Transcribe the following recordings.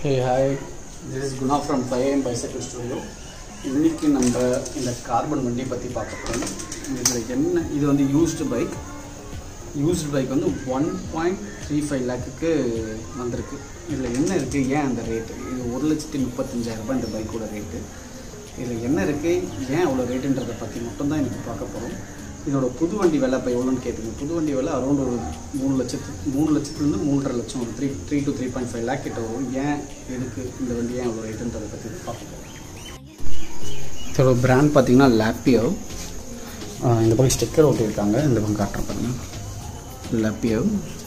hey hi this is Guna from five M bicycle studio இன்றைக்கி நம்ம இந்த கார்பன் வண்டி பற்றி பார்க்க போகிறோம் இதில் என்ன இது வந்து யூஸ்டு பைக் யூஸ்டு பைக் வந்து ஒன் பாயிண்ட் த்ரீ ஃபைவ் லேக்குக்கு வந்திருக்கு இதில் என்ன இருக்குது ஏன் அந்த ரேட்டு இது ஒரு லட்சத்தி முப்பத்தஞ்சாயிரம் ரூபாய் இந்த பைக்கோட ரேட்டு இதில் என்ன இருக்குது ஏன் அவ்வளோ ரேட்டுன்றதை பற்றி மட்டும்தான் எனக்கு பார்க்க போகிறோம் இதோட புது வண்டி விலை இப்போ எவ்வளோன்னு கேட்டுங்க புது வண்டி விலை அரௌண்ட் ஒரு மூணு லட்சத்து மூணு லட்சத்துலேருந்து மூன்றரை லட்சம் ஒரு three three to three point five lakh கிட்ட வரும் ஏன் எதுக்கு இந்த வண்டி ஏன் அவ்வளோ ரேட்டுன்றதை பற்றி பார்க்க போகிறோம் இதோட பிராண்ட் பார்த்தீங்கன்னா லேப்பியோ இந்த பக்கம் ஸ்டிக்கர் ஒட்டியிருக்காங்க இந்த பக்கம் காட்டுறேன் பாருங்க லேப்பியோ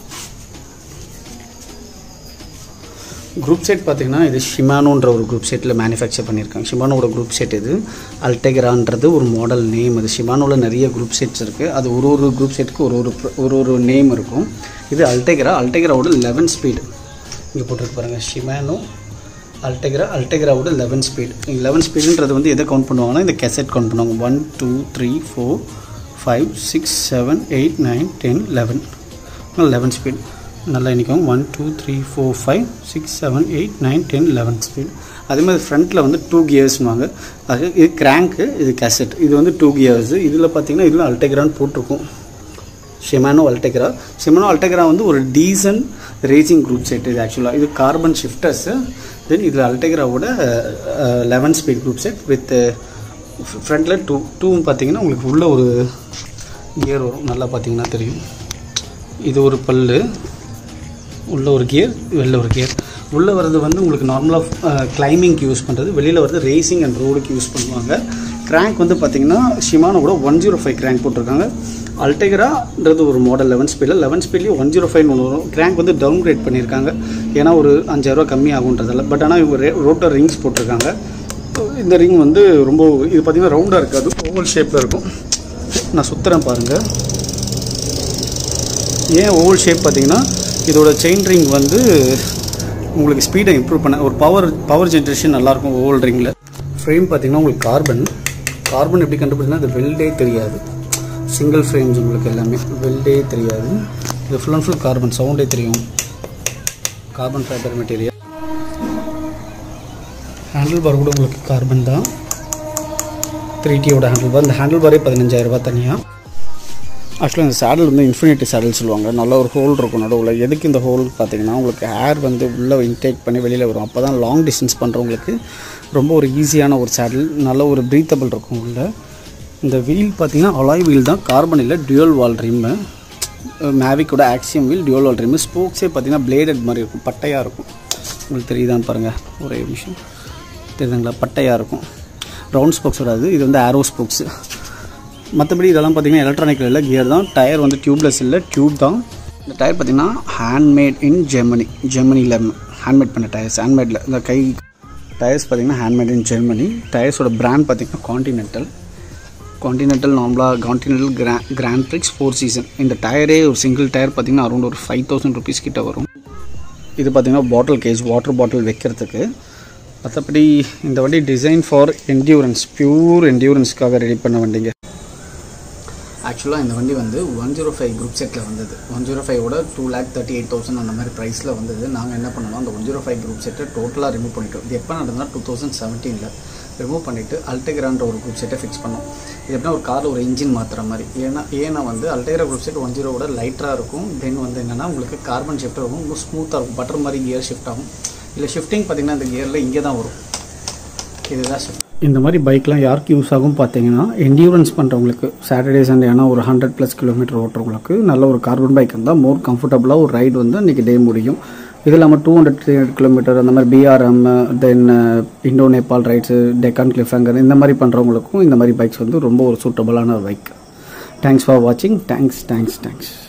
குரூப் செட் பார்த்தீங்கன்னா இது ஷிமானோன்ற ஒரு குரூப் செட்டில் மேனுஃபேக்சர் பண்ணியிருக்காங்க ஷிமானோட குரூப் செட் இது அல்டெகரான்றது ஒரு மாடல் நேம் அது ஷிமானோவில் நிறைய குரூப் செட்ஸ் இருக்குது அது ஒரு ஒரு குரூப் செட்டுக்கு ஒரு ஒரு pr- ஒரு ஒரு நேம் இருக்கும் இது அல்டெகரா அல்டெகராவோட லெவன் ஸ்பீடு இங்கே போட்டிருக்கு பாருங்கள் ஷிமானோ அல்டெகரா அல்டெகராவோட லெவன் ஸ்பீட் லெவன் ஸ்பீடுன்றது வந்து எதை கவுண்ட் பண்ணுவாங்கன்னா இந்த கெசட் கவுண்ட் பண்ணுவாங்க one two three four five six seven eight nine ten eleven eleven speed நல்லா இன்றைக்கும் one two three four five six seven eight nine ten eleven speed அதே மாதிரி ஃப்ரண்ட்டில் வந்து டூ கியர்ஸ்னுவாங்க அது இது கிராங்க்கு இது கேசட் இது வந்து டூ கியர்ஸ் இதில் பார்த்தீங்கன்னா இதில் அல்டெகிரான் போட்டிருக்கும் ஷிமானோ அல்டெக்ரா ஷிமானோ அல்டெக்ரா வந்து ஒரு டீசன்ட் ரேசிங் குரூப் செட் இது ஆக்சுவலாக இது கார்பன் ஷிஃப்டர்ஸு தென் இதில் அல்டெக்ராவோட eleven speed group set with ஃப்ரண்ட்டில் டூ டூவும் பார்த்தீங்கன்னா உங்களுக்கு உள்ள ஒரு கியர் வரும் நல்லா பார்த்தீங்கன்னா தெரியும் இது ஒரு பல்லு உள்ள ஒரு கியர் வெளில ஒரு கியர் உள்ளே வர்றது வந்து உங்களுக்கு நார்மலாக கிளைம்பிங்க்கு யூஸ் பண்ணுறது வெளியில் வர்றது ரேசிங் அண்ட் ரோடுக்கு யூஸ் பண்ணுவாங்க கிராங்க் வந்து பார்த்தீங்கன்னா ஷிமானோ கூட ஒன் ஜீரோ ஃபைவ் கிராங்க் போட்டிருக்காங்க அல்டெகரான்றது ஒரு மாடல் லெவன் ஸ்பீடில் லெவன் ஸ்பீட்லேயும் ஒன் ஜீரோ ஃபைவ் ஒன்று வரும் கிராங்க் வந்து டவுன் கிரேட் பண்ணியிருக்காங்க ஏன்னா ஒரு அஞ்சாயிரரூவா கம்மி ஆகுன்றதால பட் ஆனால் இவங்க ரோட்டர் ரிங்ஸ் போட்டிருக்காங்க இந்த ரிங் வந்து ரொம்ப இது பார்த்தீங்கன்னா ரவுண்டாக இருக்காது ஓவல் ஷேப்பில் இருக்கும் நான் சுற்றுறேன் பாருங்கள் ஏன் ஓவல் ஷேப் பார்த்தீங்கன்னா இதோட செயின் ரிங் வந்து உங்களுக்கு ஸ்பீடை இம்ப்ரூவ் பண்ண ஒரு பவர் பவர் ஜென்ரேஷன் நல்லாயிருக்கும் ஓவல் ரிங்கில் ஃப்ரேம் பார்த்தீங்கன்னா உங்களுக்கு கார்பன் கார்பன் எப்படி கண்டுபிடிச்சா அது வெல்டே தெரியாது சிங்கிள் ஃப்ரேம்ஸ் உங்களுக்கு எல்லாமே வெல்டே தெரியாது இது ஃபுல் அண்ட் ஃபுல் கார்பன் சவுண்டே தெரியும் carbon fibre material handle bar கூட உங்களுக்கு கார்பன் தான் த்ரீ டியோட ஹேண்டில் பார் இந்த ஹேண்டில் பாரே பதினஞ்சாயிரம் ரூபாய் தனியாக ஆக்சுவலாக இந்த சேடல் வந்து இன்ஃபினிட்டி சேடல் சொல்லுவாங்க நல்ல ஒரு ஹோல் இருக்கும் நடுவில் எதுக்கு இந்த ஹோல் பார்த்தீங்கன்னா உங்களுக்கு ஏர் வந்து உள்ளே இன்டேக் பண்ணி வெளியில் வரும் அப்போ தான் லாங் டிஸ்டன்ஸ் பண்ணுறவங்களுக்கு ரொம்ப ஒரு ஈஸியான ஒரு சேடல் நல்ல ஒரு ப்ரீத்தபிள் இருக்கும் உள்ள இந்த வீல் பார்த்தீங்கன்னா அலாய் வீல் தான் கார்பன் இல்லை டியூல் வால் ரிம்மு மேவிக்கோட Axiom wheel dual wall rim ஸ்போக்ஸே பார்த்தீங்கன்னா பிளேடட் மாதிரி இருக்கும் பட்டையாக இருக்கும் உங்களுக்கு தெரியுதான்னு பாருங்கள் ஒரே நிமிஷம் தெரியுதுங்களா பட்டையாக இருக்கும் ரவுண்ட் ஸ்போக்ஸ் வராது இது வந்து ஆரோ ஸ்போக்ஸு மற்றபடி இதெல்லாம் பார்த்தீங்கன்னா எலக்ட்ரானிக் இல்லை கியர் தான் டயர் வந்து டியூப்லெஸ் இல்லை டியூப் தான் இந்த டயர் பார்த்தீங்கன்னா ஹேண்ட்மேட் இன் ஜெர்மனி ஜெர்மனியில் ஹேண்ட்மேட் பண்ண டயர்ஸ் ஹேண்ட்மேடில் இந்த கை டயர்ஸ் பார்த்தீங்கன்னா ஹேண்ட்மேட் இன் ஜெர்மனி டயர்ஸோட பிராண்ட் பார்த்தீங்கன்னா காண்டினென்டல் காண்டினென்டல் நார்மலாக காண்டினென்டல் கிரா கிராண்ட் ட்ரிக்ஸ் ஃபோர் சீசன் இந்த டயரே ஒரு சிங்கிள் டயர் பார்த்தீங்கன்னா அரௌண்ட் ஒரு ஃபைவ் தௌசண்ட் ருபீஸ் கிட்ட வரும் இது பார்த்தீங்கன்னா பாட்டில் கேஸ் வாட்டர் பாட்டில் வைக்கிறதுக்கு மற்றபடி இந்த வண்டி டிசைன் ஃபார் என்டியூரன்ஸ் பியூர் என்டியூரன்ஸ்க்காக ரெடி பண்ண வண்டிங்க ஆக்சுவலாக இந்த வண்டி வந்து ஒன் ஜீரோ ஃபைவ் குரூப் செட்டில் வந்தது ஒன் ஜீரோ ஃபைவோட two lakh thirty eight thousand அந்த மாதிரி ப்ரைஸில் வந்தது நாங்கள் என்ன பண்ணோம் அந்த ஒன் ஜீரோ ஃபைவ் குரூப் செட்டை டோட்டலாக ரிமூவ் பண்ணிட்டோம் இது எப்போ நடந்ததுன்னா டூ தௌசண்ட் செவன்டீனில் ரிமூவ் பண்ணிவிட்டு அல்டெகிரான்ற ஒரு குரூப் செட்டை ஃபிக்ஸ் பண்ணோம் இது எப்படின்னா ஒரு காரில் ஒரு இன்ஜின் மாற்றுற மாதிரி ஏன்னா ஏன்னா வந்து அல்டெகிரா குரூப் செட் ஒன் ஜீரோவோட லைட்டராக இருக்கும் தென் வந்து என்னென்னா உங்களுக்கு கார்பன் ஷிஃப்ட் இருக்கும் ரொம்ப ஸ்மூத்தாக இருக்கும் பட்டர் மாதிரி கியர் ஷிஃப்ட் ஆகும் இல்லை ஷிஃப்டிங் பார்த்தீங்கன்னா இந்த கியரில் இங்கே தான் வரும் இதுதான் ஷிஃப்ட் இந்த மாதிரி பைக்லாம் யாருக்கு யூஸ் ஆகும் பார்த்தீங்கன்னா என்டியூரன்ஸ் பண்ணுறவங்களுக்கு சாட்டர்டே சண்டே ஆனால் ஒரு ஹண்ட்ரட் ப்ளஸ் கிலோமீட்டர் ஓட்டுறவங்களுக்கு நல்ல ஒரு கார்பன் பைக் இருந்தால் மோர் கம்ஃபர்டபுளாக ஒரு ரைடு வந்து அன்றைக்கி டே முடியும் இது இல்லாமல் two hundred three hundred kilometre அந்த மாதிரி BRM then Indo Nepal rides Deccan cliffhanger இந்த மாதிரி பண்ணுறவங்களுக்கும் இந்த மாதிரி பைக்ஸ் வந்து ரொம்ப ஒரு சூட்டபுளான பைக் தேங்க்ஸ் ஃபார் வாட்சிங் தேங்க்ஸ் தேங்க்ஸ் தேங்க்ஸ்